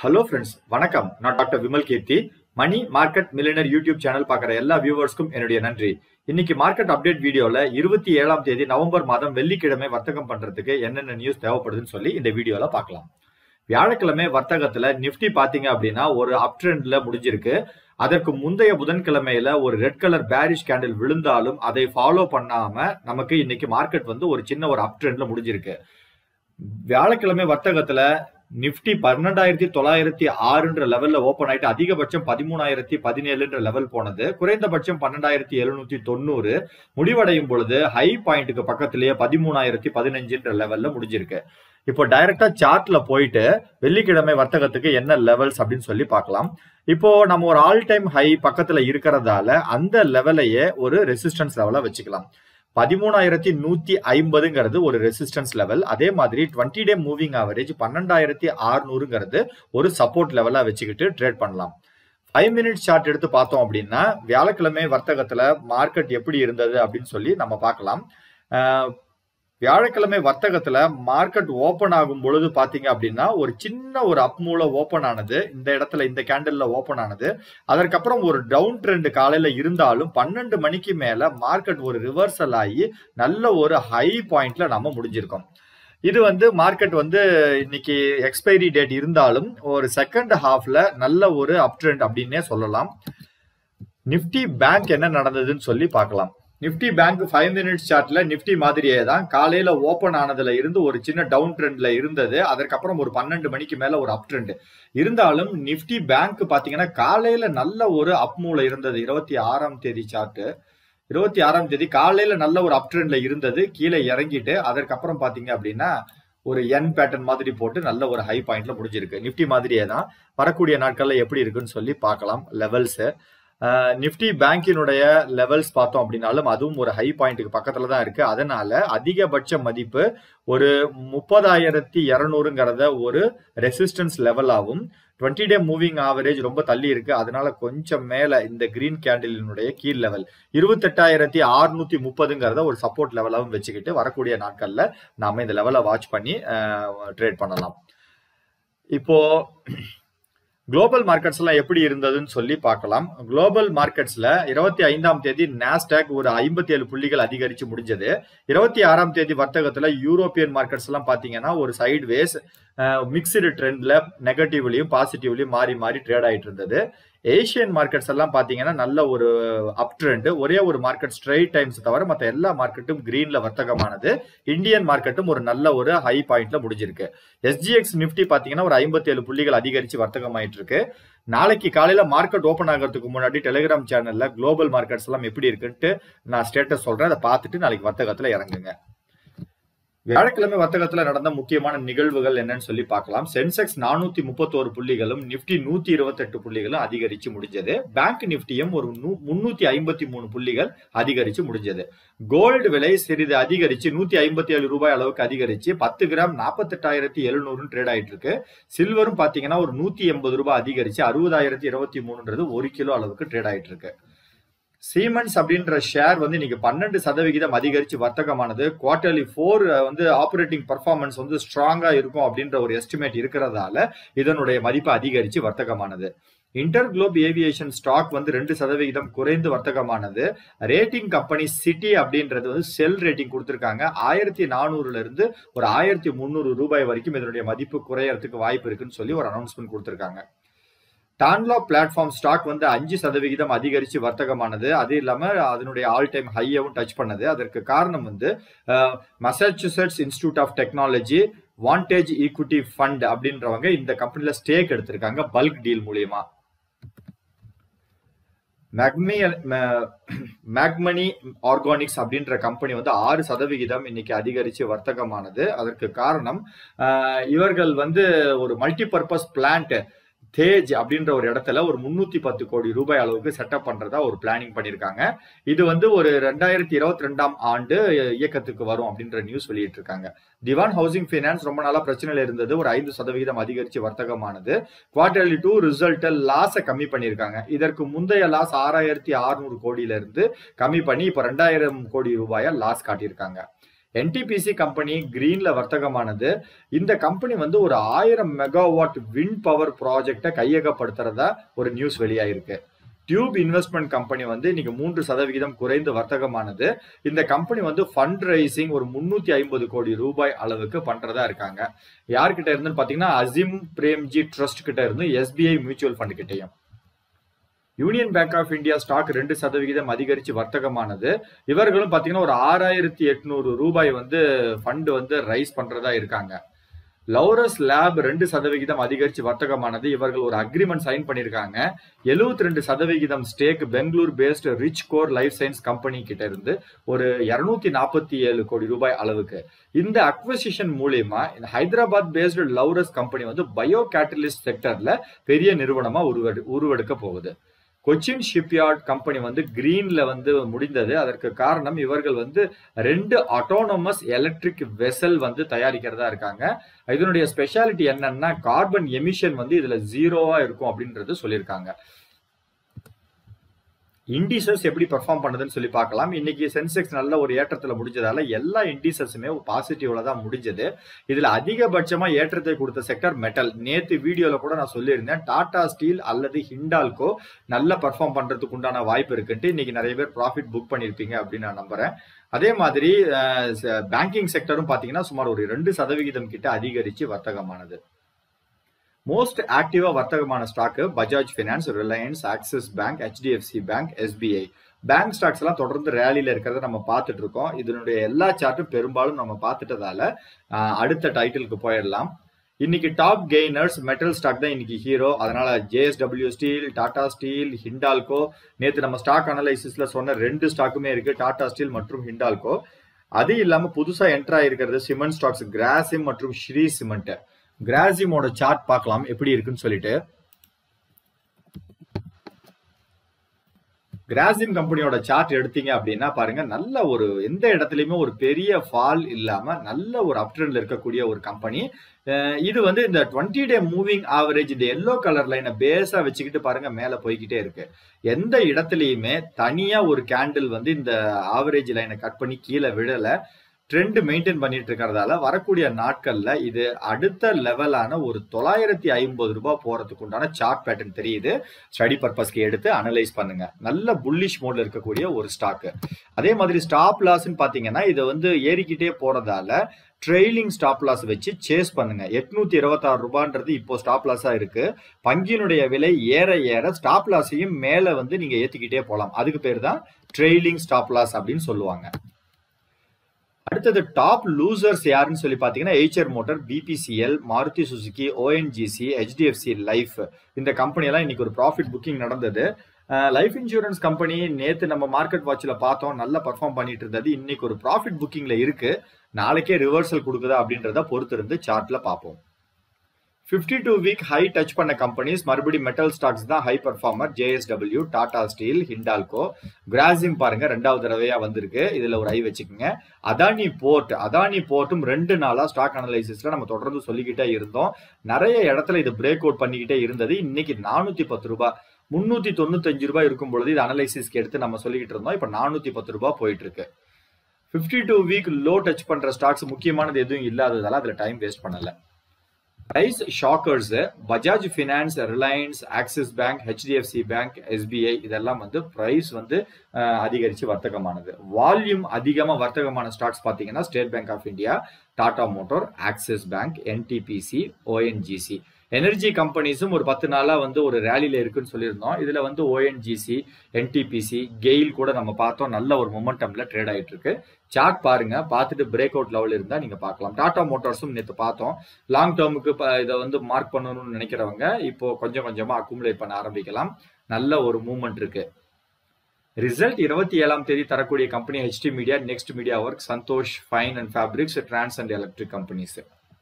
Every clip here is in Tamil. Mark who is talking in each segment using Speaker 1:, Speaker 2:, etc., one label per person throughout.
Speaker 1: ஹலோ ஃப்ரெண்ட்ஸ் வணக்கம் நான் doctor Vimal Keerthi money market millionaire YouTube channel பார்க்குற எல்லா வியூவர்ஸ்க்கும் என்னுடைய நன்றி இன்னைக்கு மார்க்கெட் அப்டேட் வீடியோல இருபத்தி ஏழாம் தேதி நவம்பர் மாதம் வெள்ளிக்கிழமை வர்த்தகம் பண்றதுக்கு என்னென்ன நியூஸ் தேவைப்படுதுன்னு சொல்லி இந்த வீடியோல பார்க்கலாம் வியாழக்கிழமை வர்த்தகத்துல நிப்டி பாத்தீங்க அப்படின்னா ஒரு அப் ட்ரெண்ட்ல முடிஞ்சிருக்கு அதற்கு முந்தைய புதன்கிழமையில ஒரு ரெட் கலர் பேரிஷ் கேண்டில் விழுந்தாலும் அதை ஃபாலோ பண்ணாம நமக்கு இன்னைக்கு மார்க்கெட் வந்து ஒரு சின்ன ஒரு அப் ட்ரெண்ட்ல முடிஞ்சிருக்கு வியாழக்கிழமை வர்த்தகத்துல நிப்டி பன்னெண்டாயிரத்தி தொள்ளாயிரத்தி ஆறுன்ற லெவல்ல ஓபன் ஆயிட்டு அதிகபட்சம் பதிமூணாயிரத்தி பதினேழுன்ற லெவல் போனது குறைந்தபட்சம் பன்னெண்டாயிரத்தி எழுநூத்தி தொண்ணூறு முடிவடையும் பொழுது ஹை பாயிண்ட்டுக்கு பக்கத்திலேயே பதிமூணாயிரத்தி பதினஞ்சுன்ற லெவல்ல முடிஞ்சிருக்கு இப்போ டைரக்டா சார்ட்ல போயிட்டு வெள்ளிக்கிழமை வர்த்தகத்துக்கு என்ன லெவல்ஸ் அப்படின்னு சொல்லி பார்க்கலாம் இப்போ நம்ம ஒரு ஆல் டைம் ஹை பக்கத்துல இருக்கிறதால அந்த லெவலையே ஒரு ரெசிஸ்டன்ஸ் லெவலா வச்சுக்கலாம் பதிமூணாயிரத்தி நூத்தி ஐம்பதுங்கிறது ஒரு ரெசிஸ்டன்ஸ் லெவல் அதே மாதிரி டுவெண்ட்டி டே மூவிங் ஆவரேஜ் பன்னெண்டாயிரத்தி ஆறுநூறுங்கிறது ஒரு சப்போர்ட் லெவலா வச்சுக்கிட்டு ட்ரேட் பண்ணலாம் ஃபைவ் மினிட்ஸ் சார்ட் எடுத்து பார்த்தோம் அப்படின்னா வியாழக்கிழமை வர்த்தகத்துல மார்க்கெட் எப்படி இருந்தது அப்படின்னு சொல்லி நம்ம பார்க்கலாம் வியாழக்கிழமை வர்த்தகத்துல மார்க்கெட் ஓபன் ஆகும் பொழுது பாத்தீங்க அப்படின்னா ஒரு சின்ன ஒரு அப் மூல ஓபன் ஆனது இந்த இடத்துல இந்த கேண்டல்ல ஓபன் ஆனது அதற்கப்புறம் ஒரு டவுன் ட்ரெண்ட் காலையில இருந்தாலும் பன்னெண்டு மணிக்கு மேல மார்க்கெட் ஒரு ரிவர்சல் ஆகி நல்ல ஒரு ஹை பாயிண்ட்ல நம்ம முடிஞ்சிருக்கோம் இது வந்து மார்க்கெட் வந்து இன்னைக்கு எக்ஸ்பைரி டேட் இருந்தாலும் ஒரு செகண்ட் ஹாஃப்ல நல்ல ஒரு அப் ட்ரெண்ட் அப்படின்னே சொல்லலாம் நிப்டி பேங்க் என்ன நடந்ததுன்னு சொல்லி பார்க்கலாம் நிப்டி பேங்க் ஃபைவ் மினிட்ஸ் சார்ட்ல நிப்டி மாதிரியே தான் காலையில ஓபன் ஆனதுல இருந்து ஒரு சின்ன டவுன் ட்ரெண்ட்ல இருந்தது அதற்கப்புறம் ஒரு பன்னெண்டு மணிக்கு மேல ஒரு அப் ட்ரெண்ட் இருந்தாலும் நிப்டி பேங்க் பாத்தீங்கன்னா காலையில நல்ல ஒரு அப் மூல இருந்தது இருபத்தி ஆறாம் தேதி சார்ட் இருபத்தி ஆறாம் தேதி காலையில நல்ல ஒரு அப் ட்ரெண்ட்ல இருந்தது கீழே இறங்கிட்டு அதற்கப்புறம் பாத்தீங்க அப்படின்னா ஒரு என் பேட்டர்ன் மாதிரி போட்டு நல்ல ஒரு ஹை பாயிண்ட்ல முடிஞ்சிருக்கு நிப்டி மாதிரியே தான் வரக்கூடிய நாட்கள்ல எப்படி இருக்குன்னு சொல்லி பார்க்கலாம் லெவல்ஸ் நிப்டி பேங்கினுடைய லெவல்ஸ் பார்த்தோம் அப்படின்னாலும் அதுவும் ஒரு ஹை பாயிண்ட்டுக்கு பக்கத்துல தான் இருக்கு அதனால அதிகபட்ச மதிப்பு ஒரு முப்பதாயிரத்தி இரநூறுங்கிறத ஒரு ரெசிஸ்டன்ஸ் லெவலாகவும் டுவெண்ட்டி டே மூவிங் ஆவரேஜ் ரொம்ப தள்ளி இருக்கு அதனால கொஞ்சம் மேல இந்த கிரீன் கேண்டிலினுடைய கீழ் லெவல் இருபத்தெட்டாயிரத்தி அறுநூத்தி முப்பதுங்கிறத ஒரு சப்போர்ட் லெவலாகவும் வச்சுக்கிட்டு வரக்கூடிய நாட்கள்ல நாம இந்த லெவலை வாட்ச் பண்ணி ட்ரேட் பண்ணலாம் இப்போ குளோபல் மார்க்கெட்ஸ் எல்லாம் எப்படி இருந்ததுன்னு சொல்லி பார்க்கலாம் குளோபல் மார்க்கெட்ஸ்ல இருபத்தி ஐந்தாம் தேதி நாஸ்டாக் ஒரு ஐம்பத்தி ஏழு புள்ளிகள் அதிகரிச்சு முடிஞ்சது இருபத்தி ஆறாம் தேதி வர்த்தகத்துல யூரோப்பியன் மார்க்கெட்ஸ் எல்லாம் பாத்தீங்கன்னா ஒரு சைட் வேஸ் மிக்சடு ட்ரெண்ட்ல நெகட்டிவ்லயும் பாசிட்டிவ்லயும் மாறி மாறி ட்ரேட் ஆயிட்டு இருந்தது ஏஷியன் மார்க்கெட்ஸ் எல்லாம் பாத்தீங்கன்னா நல்ல ஒரு அப் ட்ரெண்ட் ஒரே ஒரு மார்க்கெட் ஸ்ட்ரைட் டைம்ஸ் தவிர மற்ற எல்லா மார்க்கெட்டும் கிரீன்ல வர்த்தகமானது இந்தியன் மார்க்கெட்டும் ஒரு நல்ல ஒரு ஹை பாயிண்ட்ல முடிஞ்சிருக்கு எஸ்ஜிஎக்ஸ் நிப்டி பாத்தீங்கன்னா ஒரு ஐம்பத்தி ஏழு புள்ளிகள் அதிகரிச்சு வர்த்தகம் ஆயிட்டு இருக்கு நாளைக்கு காலையில மார்க்கெட் ஓபன் ஆகிறதுக்கு முன்னாடி டெலிகிராம் சேனல்ல குளோபல் மார்க்கெட்ஸ் எல்லாம் எப்படி இருக்குன்ட்டு நான் ஸ்டேட்டஸ் சொல்றேன் அதை பார்த்துட்டு நாளைக்கு வர்த்தகத்துல இறங்குங்க வியாழக்கிழமை வர்த்தகத்துல நடந்த முக்கியமான நிகழ்வுகள் என்னன்னு சொல்லி பார்க்கலாம் சென்செக்ஸ் நானூத்தி முப்பத்தோரு புள்ளிகளும் நிப்டி நூத்தி இருபத்தி எட்டு புள்ளிகளும் அதிகரிச்சு முடிஞ்சது பேங்க் நிப்டியும் ஒரு முன்னூத்தி ஐம்பத்தி மூணு புள்ளிகள் அதிகரிச்சு முடிஞ்சது கோல்டு விலை சிறிது அதிகரிச்சு நூத்தி ஐம்பத்தி ஏழு ரூபாய் அளவுக்கு அதிகரிச்சு பத்து கிராம் நாற்பத்தெட்டாயிரத்தி எழுநூறு ட்ரேட் ஆயிட்டு இருக்கு சில்வரும் பாத்தீங்கன்னா ஒரு நூத்தி எண்பது ரூபாய் அதிகரிச்சு அறுபதாயிரத்தி இருபத்தி மூணுன்றது ஒரு கிலோ அளவுக்கு ட்ரேட் ஆயிட்டு இருக்கு சீமென்ஸ் அப்படின்ற ஷேர் வந்து இன்னைக்கு பன்னெண்டு சதவிகிதம் அதிகரிச்சு வர்த்தகமானது குவார்டர்லி ஃபோர் வந்து ஆப்ரேட்டிங் பர்ஃபார்மன்ஸ் வந்து ஸ்ட்ராங்கா இருக்கும் அப்படின்ற ஒரு எஸ்டிமேட் இருக்கிறதால இதனுடைய மதிப்பு அதிகரிச்சு வர்த்தகமானது இன்டர் குளோப் ஏவியேஷன் ஸ்டாக் வந்து ரெண்டு சதவிகிதம் குறைந்து வர்த்தகமானது ரேட்டிங் கம்பெனி சிட்டி அப்படின்றது வந்து செல் ரேட்டிங் கொடுத்துருக்காங்க ஆயிரத்தி நானூறுல இருந்து ஒரு ஆயிரத்தி முந்நூறு ரூபாய் வரைக்கும் இதனுடைய மதிப்பு குறையறதுக்கு வாய்ப்பு இருக்குன்னு சொல்லி ஒரு அனௌன்ஸ்மெண்ட் கொடுத்துருக்காங்க டான்லா பிளாட்ஃபார்ம் ஸ்டாக் வந்து அஞ்சு சதவிகிதம் அதிகரிச்சு வர்த்தகமானது அது இல்லாம அதனுடைய ஆல் டைம் ஹையவும் டச் பண்ணது அதற்கு காரணம் வந்து Massachusetts institute of technology Vantage equity fund அப்படின்றவங்க இந்த கம்பெனில ஸ்டேக் எடுத்திருக்காங்க பல்க் டீல் மூலியமா மேக்மனி ஆர்கானிக்ஸ் அப்படின்ற கம்பெனி வந்து ஆறு சதவிகிதம் இன்னைக்கு அதிகரிச்சு வர்த்தகமானது அதற்கு காரணம் இவர்கள் வந்து ஒரு மல்டிபர்பஸ் பிளான்ட் தேஜ் அப்படின்ற ஒரு இடத்துல ஒரு முன்னூத்தி பத்து கோடி ரூபாய் அளவுக்கு செட்டப் பண்றதா ஒரு பிளானிங் பண்ணிருக்காங்க இது வந்து ஒரு ரெண்டாயிரத்தி இருபத்தி ரெண்டாம் ஆண்டு இயக்கத்துக்கு வரும் அப்படின்ற நியூஸ் வெளியிட்டு இருக்காங்க திவான் ஹவுசிங் ஃபைனான்ஸ் ரொம்ப நாளா பிரச்சனையில இருந்தது ஒரு ஐந்து சதவிகிதம் அதிகரிச்சு வர்த்தகமானது குவார்டர்லி டூ ரிசல்ட் லாஸை கம்மி பண்ணியிருக்காங்க இதற்கு முந்தைய லாஸ் ஆறாயிரத்தி அறுநூறு கோடியில இருந்து கம்மி பண்ணி இப்ப ரெண்டாயிரம் கோடி ரூபாயா லாஸ் காட்டியிருக்காங்க என்டிபிசி கம்பெனி கிரீன்ல வர்த்தகமானது இந்த கம்பெனி வந்து ஒரு ஆயிரம் மெகாவாட் விண்ட் பவர் ப்ராஜெக்டை கையகப்படுத்துறதா ஒரு நியூஸ் வெளியாயிருக்கு டியூப் இன்வெஸ்ட்மெண்ட் கம்பெனி வந்து இன்னைக்கு மூன்று சதவிகிதம் குறைந்து வர்த்தகமானது இந்த கம்பெனி வந்து ஃபண்ட் ரைசிங் ஒரு முன்னூத்தி ஐம்பது கோடி ரூபாய் அளவுக்கு பண்றதா இருக்காங்க யார்கிட்ட இருந்துன்னு பாத்தீங்கன்னா அசிம் பிரேம்ஜி ட்ரஸ்ட் கிட்ட இருந்து எஸ்பிஐ மியூச்சுவல் ஃபண்ட் கிட்டையும் union bank of India stock ரெண்டு சதவிகிதம் அதிகரிச்சு வர்த்தகமானது இவர்களும் பாத்தீங்கன்னா ஒரு ஆறாயிரத்தி எட்நூறு ரூபாய் வந்து ஃபண்ட் வந்து ரைஸ் பண்றதா இருக்காங்க லௌரஸ் லேப் ரெண்டு சதவிகிதம் அதிகரிச்சு வர்த்தகமானது இவர்கள் ஒரு அக்ரிமெண்ட் சைன் பண்ணியிருக்காங்க எழுபத்தி ரெண்டு சதவிகிதம் stake Bangalore based Richcore life science company கிட்ட இருந்து ஒரு இருநூத்தி நாற்பத்தி ஏழு கோடி ரூபாய் அளவுக்கு இந்த அக்வசிஷன் மூலியமா இந்த ஹைதராபாத் பேஸ்டு லௌரஸ் கம்பெனி வந்து பயோ கேட்டலிஸ்ட் செக்டர்ல பெரிய நிறுவனமா உருவெடு உருவெடுக்க போகுது கொச்சின் ஷிப்யார்ட் கம்பெனி வந்து கிரீன்ல வந்து முடிந்தது அதற்கு காரணம் இவர்கள் வந்து ரெண்டு ஆட்டோனமஸ் எலக்ட்ரிக் வெசல் வந்து தயாரிக்கிறதா இருக்காங்க இதனுடைய ஸ்பெஷாலிட்டி என்னன்னா கார்பன் எமிஷன் வந்து இதுல ஜீரோவா இருக்கும் அப்படின்றது சொல்லியிருக்காங்க இண்டிசஸ் எப்படி பெர்ஃபார்ம் பண்ணுதுன்னு சொல்லி பார்க்கலாம் இன்னைக்கு சென்செக்ஸ் நல்ல ஒரு ஏற்றத்துல முடிஞ்சதால எல்லா இண்டிசஸுமே பாசிட்டிவ்ல தான் முடிஞ்சது இதுல அதிகபட்சமா ஏற்றத்தை கொடுத்த செக்டர் மெட்டல் நேத்து வீடியோல கூட நான் சொல்லியிருந்தேன் டாடா ஸ்டீல் அல்லது ஹிண்டால்கோ நல்ல பெர்ஃபார்ம் பண்றதுக்கு உண்டான வாய்ப்பு இருக்குன்ட்டு இன்னைக்கு நிறைய பேர் ப்ராஃபிட் புக் பண்ணிருப்பீங்க அப்படின்னு நான் நம்புறேன் அதே மாதிரி பேங்கிங் செக்டரும் பாத்தீங்கன்னா சுமார் ஒரு ரெண்டு சதவிகிதம் கிட்ட அதிகரிச்சு வர்த்தகமானது மோஸ்ட் ஆக்டிவா வர்த்தகமான stock Bajaj finance Reliance Axis bank HDFC bank SBI bank stocks எல்லாம் தொடர்ந்து ரேலியில இருக்கிறத நம்ம பார்த்துட்டு இருக்கோம் இதனுடைய எல்லா சார்ட்டும் பெரும்பாலும் நம்ம பார்த்துட்டதால அடுத்த டைட்டிலுக்கு போயிடலாம் இன்னைக்கு டாப் கெய்னர்ஸ் மெட்டல் ஸ்டாக் தான் இன்னைக்கு ஹீரோ அதனால JSW steel Tata steel Hindalco நேற்று நம்ம ஸ்டாக் அனலைசிஸ்ல சொன்ன ரெண்டு ஸ்டாக்குமே இருக்கு டாடா ஸ்டீல் மற்றும் ஹிண்டால்கோ அது இல்லாம புதுசா என்டர் ஆயிருக்கிறது சிமெண்ட் ஸ்டாக்ஸ் கிராசிம் மற்றும் ஸ்ரீ சிமெண்ட் கிராசிமோட சார்ட் பார்க்கலாம் எப்படி இருக்குன்னு சொல்லிட்டு கிராசிம் கம்பெனியோட சார்ட் எடுத்தீங்க அப்படின்னா பாருங்க நல்ல ஒரு எந்த இடத்துலயுமே ஒரு பெரிய ஃபால் இல்லாம நல்ல ஒரு அப் ட்ரெண்ட்ல இருக்கக்கூடிய ஒரு கம்பெனி இது வந்து இந்த டுவெண்ட்டி டே மூவிங் ஆவரேஜ் இந்த எல்லோ கலர் லைனை பேஸா வச்சுக்கிட்டு பாருங்க மேல போய்கிட்டே இருக்கு எந்த இடத்துலயுமே தனியா ஒரு கேண்டில் வந்து இந்த ஆவரேஜ் லைனை கட் பண்ணி கீழே விடல ட்ரெண்ட் மெயின்டைன் பண்ணிட்டு இருக்கிறதால வரக்கூடிய நாட்கள்ல இது அடுத்த லெவலான ஒரு தொள்ளாயிரத்தி ஐம்பது ரூபாய் போறதுக்கு உண்டான சார்ட் பேட்டர்ன் தெரியுது ஸ்டடி பர்பஸ்க்கு எடுத்து அனலைஸ் பண்ணுங்க நல்ல புல்லிஷ் மோட்ல இருக்கக்கூடிய ஒரு ஸ்டாக் அதே மாதிரி ஸ்டாப் லாஸ்ன்னு பாத்தீங்கன்னா இது வந்து ஏறிக்கிட்டே போறதால ட்ரெயிலிங் ஸ்டாப் லாஸ் வச்சு சேஸ் பண்ணுங்க எட்நூத்தி இருபத்தாறு ரூபான்றது இப்போ ஸ்டாப் லாஸா இருக்கு பங்கினுடைய விலை ஏற ஏற ஸ்டாப் லாஸையும் மேல வந்து நீங்க ஏத்திக்கிட்டே போலாம் அதுக்கு பேர் தான் ட்ரெயிலிங் ஸ்டாப் லாஸ் அப்படின்னு சொல்லுவாங்க அடுத்தது டாப் லூசர்ஸ் யாருன்னு சொல்லி பார்த்தீங்கன்னா Eicher motor BPCL Maruti Suzuki ONGC HDFC life இந்த கம்பெனியெல்லாம் இன்னைக்கு ஒரு ப்ராஃபிட் புக்கிங் நடந்தது லைஃப் இன்சூரன்ஸ் கம்பெனி நேத்து நம்ம மார்க்கெட் வாட்ச்ல பார்த்தோம் நல்லா பர்ஃபார்ம் பண்ணிட்டு இருந்தது இன்னைக்கு ஒரு ப்ராஃபிட் புக்கிங்ல இருக்கு நாளைக்கே ரிவர்சல் கொடுக்குதா அப்படின்றத பொறுத்து இருந்து சார்ட்ல பார்ப்போம் fifty two week high touch பண்ண கம்பெனிஸ் மறுபடியும் மெட்டல் ஸ்டாக்ஸ் தான் high performer JSW Tata steel Hindalco Grasim பாருங்க ரெண்டாவது தடவையா வந்திருக்கு இதுல ஒரு ஐ வச்சுக்கோங்க அதானி போர்ட் அதானி போர்ட்டும் ரெண்டு நாளா ஸ்டாக் அனலைசிஸ்ல நம்ம தொடர்ந்து சொல்லிக்கிட்டே இருந்தோம் நிறைய இடத்துல இது பிரேக் அவுட் பண்ணிக்கிட்டே இருந்தது இன்னைக்கு நானூத்தி பத்து ரூபாய் முன்னூத்தி தொண்ணூத்தஞ்சு ரூபாய் இருக்கும் பொழுது இது அனலைசிஸ்க்கு எடுத்து நம்ம சொல்லிக்கிட்டு இருந்தோம் இப்ப நானூத்தி பத்து ரூபாய் போயிட்டு இருக்கு fifty two week low touch பண்ற ஸ்டாக்ஸ் முக்கியமானது எதுவும் இல்லாததால அதுல டைம் வேஸ்ட் பண்ணல price shockers Bajaj finance Reliance Axis bank HDFC bank SBI இதெல்லாம் வந்து பிரைஸ் வந்து அதிகரித்து வர்த்தகமானது வால்யூம் அதிகமாக வர்த்தகமான ஸ்டாக்ஸ் பார்த்தீங்கன்னா State Bank of India Tata motor Axis bank NTPC ONGC energy கம்பெனிஸும் ஒரு பத்து நாளா வந்து ஒரு ரேலியில இருக்குன்னு சொல்லியிருந்தோம் இதுல வந்து ஓஎன்ஜிசி என்டிபிசி கெயில் கூட நம்ம பார்த்தோம் நல்ல ஒரு மொமெண்டம்ல ட்ரேட் ஆயிட்டு இருக்கு சார்ட் பாருங்க பார்த்துட்டு பிரேக் அவுட் லெவல் இருந்தா நீங்க பார்க்கலாம் டாடா மோட்டார்ஸும் நேற்று பார்த்தோம் லாங் டேர்முக்கு இதை வந்து மார்க் பண்ணணும்னு நினைக்கிறவங்க இப்போ கொஞ்சம் கொஞ்சமா அக்குமுலேட் பண்ண ஆரம்பிக்கலாம் நல்ல ஒரு மூவ்மெண்ட் இருக்கு ரிசல்ட் இருபத்தி ஏழாம் தேதி தரக்கூடிய company HT media next media work Santosh fine and fabrics trans and electric companies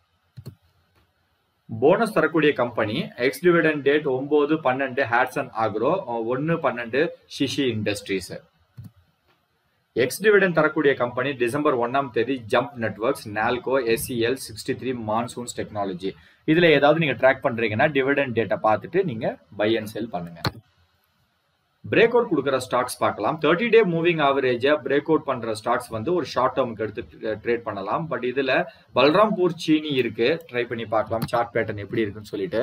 Speaker 1: bonus தரக்கூடிய கம்பெனி எக்ஸ் டிவிடன் டேட் ஒன்பது பன்னெண்டு ஹேட்சன் ஆக்ரோ ஒன்னு பன்னெண்டு ஷிஷி இண்டஸ்ட்ரீஸ் எக்ஸ் டிவிடன் தரக்கூடிய கம்பெனி டிசம்பர் ஒன்னாம் தேதி jump networks NALCO SCL sixty three monsoons technology இதுல ஏதாவது நீங்க ட்ராக் பண்றீங்கன்னா டிவிடன் டேட்டை பார்த்துட்டு நீங்க பை அண்ட் செல் பண்ணுங்க பிரேக் அவுட் கொடுக்குற ஸ்டாக்ஸ் பார்க்கலாம் தேர்ட்டி டே மூவிங் ஆவரேஜா பிரேக் அவுட் பண்ற ஸ்டாக்ஸ் வந்து ஒரு ஷார்ட் டேர்முக்கு எடுத்து ட்ரேட் பண்ணலாம் பட் இதுல பல்ராம்பூர் சீனி இருக்கு ட்ரை பண்ணி பார்க்கலாம் சார்ட் பேட்டர்ன் எப்படி இருக்குன்னு சொல்லிட்டு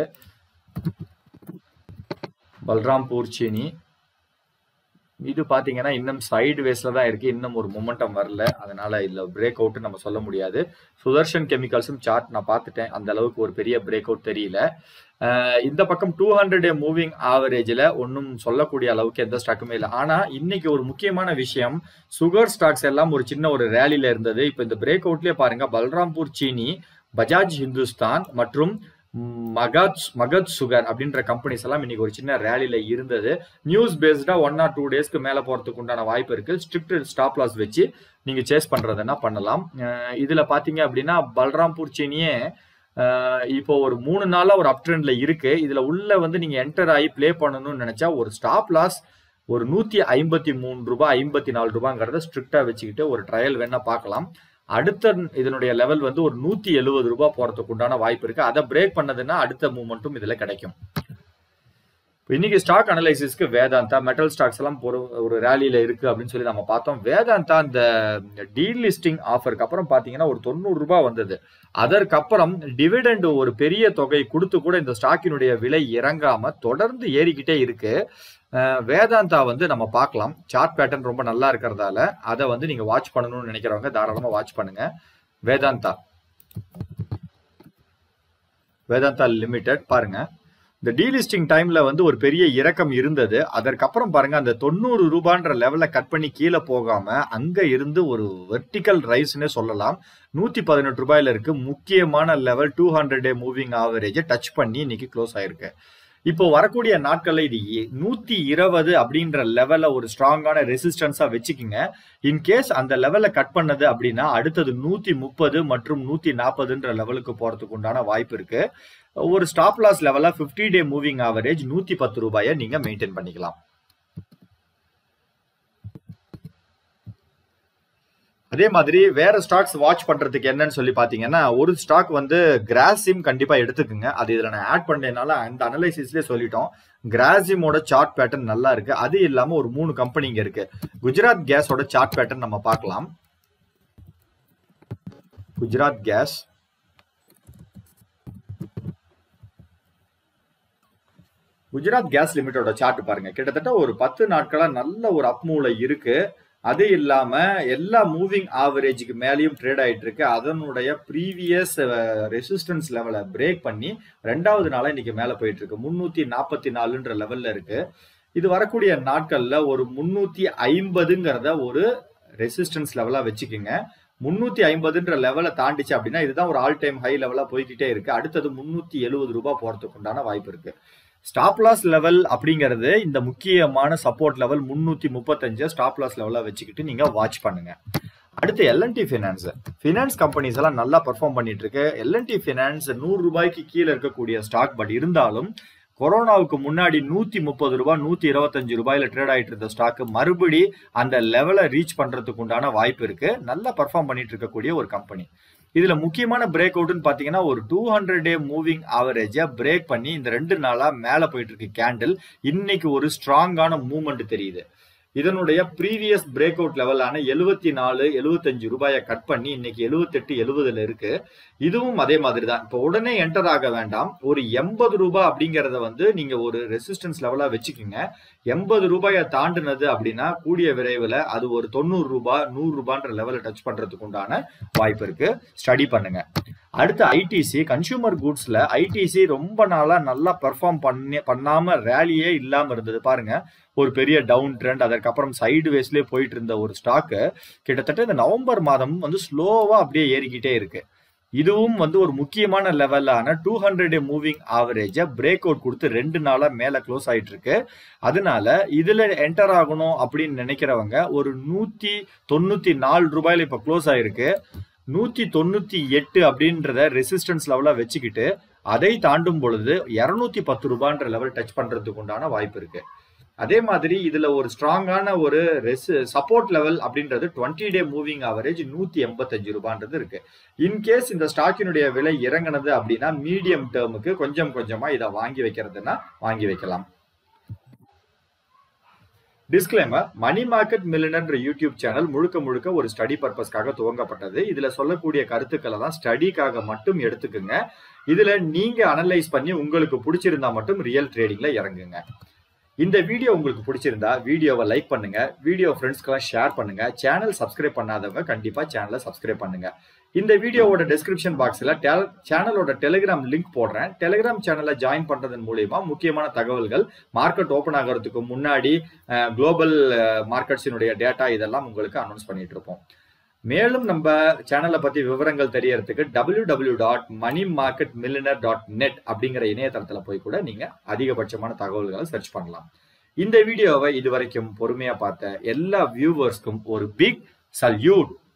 Speaker 1: பல்ராம்பூர் சீனி இது பாத்தீங்கன்னா இன்னும் சைடு வேஸ்ல தான் இருக்கு இன்னும் ஒரு மொமெண்டம் வரல அதனால இதுல பிரேக் அவுட் நம்ம சொல்ல முடியாது சுதர்ஷன் கெமிக்கல்ஸும் சார்ட் நான் பார்த்துட்டேன் அந்த அளவுக்கு ஒரு பெரிய பிரேக் அவுட் தெரியல அஹ் இந்த பக்கம் டூ ஹண்ட்ரட் டே மூவிங் ஆவரேஜ்ல ஒன்றும் சொல்லக்கூடிய அளவுக்கு எந்த ஸ்டாக்குமே இல்லை ஆனா இன்னைக்கு ஒரு முக்கியமான விஷயம் சுகர் ஸ்டாக்ஸ் எல்லாம் ஒரு சின்ன ஒரு ரேலில இருந்தது இப்போ இந்த பிரேக் அவுட்லயே பாருங்க பல்ராம்பூர் சீனி பஜாஜ் ஹிந்துஸ்தான் மற்றும் மகத் மகத் சுகர் அப்படின்ற கம்பெனிஸ் எல்லாம் இன்னைக்கு ஒரு சின்ன ரேலில இருந்தது நியூஸ் பேஸ்டா ஒன் ஆர் டூ டேஸ்க்கு மேல போறதுக்கு உண்டான வாய்ப்பு இருக்கு ஸ்ட்ரிக்ட் ஸ்டாப் லாஸ் வச்சு நீங்க சேஸ் பண்றதுன்னா பண்ணலாம் அஹ் இதுல பாத்தீங்க அப்படின்னா பல்ராம்பூர் சீனியே அஹ் இப்போ ஒரு மூணு நாளா ஒரு அப் ட்ரெண்ட்ல இருக்கு இதுல உள்ள வந்து நீங்க என்டர் ஆகி ப்ளே பண்ணணும்னு நினைச்சா ஒரு ஸ்டாப் லாஸ் ஒரு நூத்தி ஐம்பத்தி மூணு ரூபாய் ஐம்பத்தி நாலு ரூபாங்கிறத ஸ்ட்ரிக்டா வச்சுக்கிட்டு ஒரு ட்ரையல் வேணா பார்க்கலாம் அடுத்த இதனுடைய லெவல் வந்து ஒரு நூத்தி எழுபது ரூபாய் போறதுக்கு உண்டான வாய்ப்பு இருக்கு அதை பிரேக் பண்ணதுன்னா அடுத்த மூமெண்ட்டும் இதுல கிடைக்கும் இப்ப இன்னைக்கு ஸ்டாக் அனலைசிஸ்க்கு வேதாந்தா மெட்டல் ஸ்டாக்ஸ் எல்லாம் ஒரு ஒரு ரேலியில இருக்கு அப்படின்னு சொல்லி நம்ம பார்த்தோம் வேதாந்தா அந்த டீல் லிஸ்டிங் ஆஃபருக்கு அப்புறம் பாத்தீங்கன்னா ஒரு தொண்ணூறு ரூபாய் வந்தது அதற்கப்புறம் டிவிடெண்ட் ஒரு பெரிய தொகை கொடுத்து கூட இந்த ஸ்டாக்கினுடைய விலை இறங்காம தொடர்ந்து ஏறிக்கிட்டே இருக்கு அஹ் வேதாந்தா வந்து நம்ம பார்க்கலாம் சார்ட் பேட்டர்ன் ரொம்ப நல்லா இருக்கிறதால அதை வந்து நீங்க வாட்ச் பண்ணணும்னு நினைக்கிறவங்க தாராளமா வாட்ச் பண்ணுங்க வேதாந்தா வேதாந்தா லிமிடெட் பாருங்க இந்த டீலிஸ்டிங் டைம்ல வந்து ஒரு பெரிய இறக்கம் இருந்தது அதற்கப்புறம் பாருங்க அந்த தொண்ணூறு ரூபான்ற லெவல்ல கட் பண்ணி கீழே போகாம அங்க இருந்து ஒரு வெர்டிக்கல் ரைஸ்னே சொல்லலாம் நூத்தி பதினெட்டு ரூபாயில இருக்கு முக்கியமான level two hundred day moving ஆவரேஜை டச் பண்ணி இன்னைக்கு க்ளோஸ் ஆயிருக்கு இப்போ வரக்கூடிய நாட்கள்ல இது நூத்தி இருபது அப்படின்ற லெவல்ல ஒரு ஸ்ட்ராங்கான ரெசிஸ்டன்ஸா வச்சுக்கிங்க இன்கேஸ் அந்த லெவல்ல கட் பண்ணது அப்படின்னா அடுத்தது நூத்தி முப்பது மற்றும் நூத்தி நாற்பதுன்ற லெவலுக்கு போறதுக்கு உண்டான வாய்ப்பு இருக்கு ஒரு ஸ்டாப் லாஸ் லெவலா பிப்டி டே மூவிங் ஆவரேஜ் நூத்தி பத்து ரூபாயை நீங்க மெயின்டைன் பண்ணிக்கலாம் அதே மாதிரி வேற ஸ்டாக்ஸ் வாட்ச் பண்றதுக்கு என்னன்னு சொல்லி பாத்தீங்கன்னா ஒரு ஸ்டாக் வந்து கிராசிம் கண்டிப்பா எடுத்துக்குங்க அது இதுல நான் ஆட் பண்ணதுனால அந்த அனலைசிஸ்லயே சொல்லிட்டோம் கிராசிமோட சார்ட் பேட்டர்ன் நல்லா இருக்கு அது இல்லாம ஒரு மூணு கம்பெனி இங்க இருக்கு குஜராத் கேஸோட சார்ட் பேட்டர்ன் நம்ம பார்க்கலாம் குஜராத் கேஸ் குஜராத் கேஸ் லிமிட்டோட சார்ட் பாருங்க கிட்டத்தட்ட ஒரு பத்து நாட்களா நல்ல ஒரு அப்மூல இருக்கு அது இல்லாம எல்லா மூவிங் ஆவரேஜுக்கு மேலேயும் ட்ரேட் ஆயிட்டு இருக்கு அதனுடைய ப்ரீவியஸ் ரெசிஸ்டன்ஸ் லெவலை பிரேக் பண்ணி ரெண்டாவது நாளா இன்னைக்கு மேல போயிட்டு இருக்கு முன்னூத்தி நாற்பத்தி நாலுன்ற லெவல்ல இருக்கு இது வரக்கூடிய நாட்கள்ல ஒரு முன்னூத்தி ஐம்பதுங்கிறத ஒரு ரெசிஸ்டன்ஸ் லெவலா வச்சுக்கோங்க முன்னூத்தி ஐம்பதுன்ற லெவலை தாண்டிச்சு அப்படின்னா இதுதான் ஒரு ஆல் டைம் ஹை லெவலா போய்கிட்டே இருக்கு அடுத்தது முன்னூத்தி எழுபது ரூபாய் போறதுக்கு உண்டான வாய்ப்பு இருக்கு ஸ்டாப் லாஸ் லெவல் அப்படிங்கிறது இந்த முக்கியமான சப்போர்ட் லெவல் முன்னூத்தி முப்பத்தஞ்சு ஸ்டாப் லாஸ் லெவலா வச்சுக்கிட்டு நீங்க வாட்ச் பண்ணுங்க அடுத்து எல்என்டி ஃபினான்ஸ் ஃபினான்ஸ் கம்பெனிஸ் எல்லாம் நல்லா பர்ஃபார்ம் பண்ணிட்டு இருக்கு எல்என்டி ஃபினான்ஸ் நூறு ரூபாய்க்கு கீழே இருக்கக்கூடிய ஸ்டாக் பட் இருந்தாலும் கொரோனாவுக்கு முன்னாடி நூத்தி முப்பது ரூபாய் நூத்தி இருபத்தஞ்சு ரூபாயில ட்ரேட் ஆயிட்டு இருந்த ஸ்டாக் மறுபடி அந்த லெவலை ரீச் பண்றதுக்கு உண்டான வாய்ப்பு இருக்கு நல்லா பர்ஃபார்ம் பண்ணிட்டு இருக்கக்கூடிய ஒரு கம்பெனி இதுல முக்கியமான பிரேக் அவுட்னு பாத்தீங்கன்னா ஒரு டூ ஹண்ட்ரட் டே மூவிங் ஆவரேஜா பிரேக் பண்ணி இந்த ரெண்டு நாளா மேல போயிட்டு இருக்கு கேண்டில் இன்னைக்கு ஒரு ஸ்ட்ராங்கான மூவ்மெண்ட் தெரியுது இதனுடைய ப்ரீவியஸ் பிரேக் அவுட் லெவலான எழுபத்தி நாலு எழுபத்தஞ்சு ரூபாயை கட் பண்ணி இன்னைக்கு எழுபத்தெட்டு எழுபதுல இருக்கு இதுவும் அதே மாதிரி தான் இப்போ உடனே என்டர் ஆக வேண்டாம் ஒரு எண்பது ரூபாய் அப்படிங்கறத வந்து நீங்க ஒரு ரெசிஸ்டன்ஸ் லெவலா வச்சுக்கோங்க எண்பது ரூபாயை தாண்டினது அப்படின்னா கூடிய விரைவில் அது ஒரு தொண்ணூறு ரூபாய் நூறு ரூபான்ற லெவலை டச் பண்றதுக்கு உண்டான வாய்ப்பு இருக்கு ஸ்டடி பண்ணுங்க அடுத்து ஐடிசி கன்சியூமர் குட்ஸ்ல ஐடிசி ரொம்ப நாளா நல்லா பெர்ஃபார்ம் பண்ணி பண்ணாம ரேலியே இல்லாம இருந்தது பாருங்க ஒரு பெரிய டவுன் ட்ரெண்ட் அதற்கப்புறம் சைடு வேஸ்லயே போயிட்டு இருந்த ஒரு ஸ்டாக்கு கிட்டத்தட்ட இந்த நவம்பர் மாதம் வந்து ஸ்லோவா அப்படியே ஏறிக்கிட்டே இருக்கு இதுவும் வந்து ஒரு முக்கியமான லெவலான two hundred day moving average break out கொடுத்து ரெண்டு நாளா மேல க்ளோஸ் ஆயிட்டு இருக்கு அதனால இதுல என்டர் ஆகணும் அப்படின்னு நினைக்கிறவங்க ஒரு நூத்தி தொண்ணூத்தி நாலு ரூபாயில இப்ப க்ளோஸ் ஆயிருக்கு நூத்தி தொண்ணூத்தி எட்டு அப்படின்றத ரெசிஸ்டன்ஸ் லெவலா வச்சுக்கிட்டு அதை தாண்டும் பொழுது இருநூத்தி பத்து ரூபான்ற லெவல் டச் பண்றதுக்கு உண்டான வாய்ப்பு இருக்கு அதே மாதிரி இதுல ஒரு ஸ்ட்ராங்கான ஒரு ரெஸ் சப்போர்ட் லெவல் அப்படின்றது டுவெண்ட்டி டே மூவிங் ஆவரேஜ் நூத்தி எண்பத்தஞ்சு ரூபான்றது இருக்கு இன்கேஸ் இந்த ஸ்டாக்கினுடைய விலை இறங்கினது அப்படின்னா மீடியம் டேர்முக்கு கொஞ்சம் கொஞ்சமா இதை வாங்கி வைக்கிறதுனா வாங்கி வைக்கலாம் டிஸ்க்ளைமர் மணி மார்க்கெட் மில்லினர்ன்ற யூடியூப் சேனல் முழுக்க முழுக்க ஒரு ஸ்டடி பர்பஸ்க்காக துவங்கப்பட்டது இதுல சொல்லக்கூடிய கருத்துக்களை தான் ஸ்டடிக்காக மட்டும் எடுத்துக்குங்க இதுல நீங்க அனலைஸ் பண்ணி உங்களுக்கு பிடிச்சிருந்தா மட்டும் ரியல் ட்ரேடிங்ல இறங்குங்க இந்த வீடியோ உங்களுக்கு பிடிச்சிருந்தா வீடியோவை லைக் பண்ணுங்க வீடியோ ஃப்ரெண்ட்ஸ்க்கெல்லாம் ஷேர் பண்ணுங்க சேனல் சப்ஸ்கிரைப் பண்ணாதவங்க கண்டிப்பா சேனலை சப்ஸ்கிரைப் பண்ணுங்க இந்த வீடியோவோட டிஸ்கிரிப்ஷன் பாக்ஸ்ல சேனலோட டெலிகிராம் லிங்க் போடுறேன் டெலிகிராம் சேனலை ஜாயின் பண்றதன் மூலியமா முக்கியமான தகவல்கள் மார்க்கெட் ஓபன் ஆகிறதுக்கு முன்னாடி குளோபல் மார்க்கெட்ஸினுடைய டேட்டா இதெல்லாம் உங்களுக்கு அனௌன்ஸ் பண்ணிட்டு இருப்போம் மேலும் நம்ம சேனலை பத்தி விவரங்கள் தெரியறதுக்கு W W dot money market millionaire dot net அப்படிங்கிற இணையதளத்துல போய் கூட நீங்க அதிகபட்சமான தகவல்களை சர்ச் பண்ணலாம் இந்த வீடியோவை இதுவரைக்கும் பொறுமையா பார்த்த எல்லா வியூவர்ஸ்க்கும் ஒரு பிக் சல்யூட்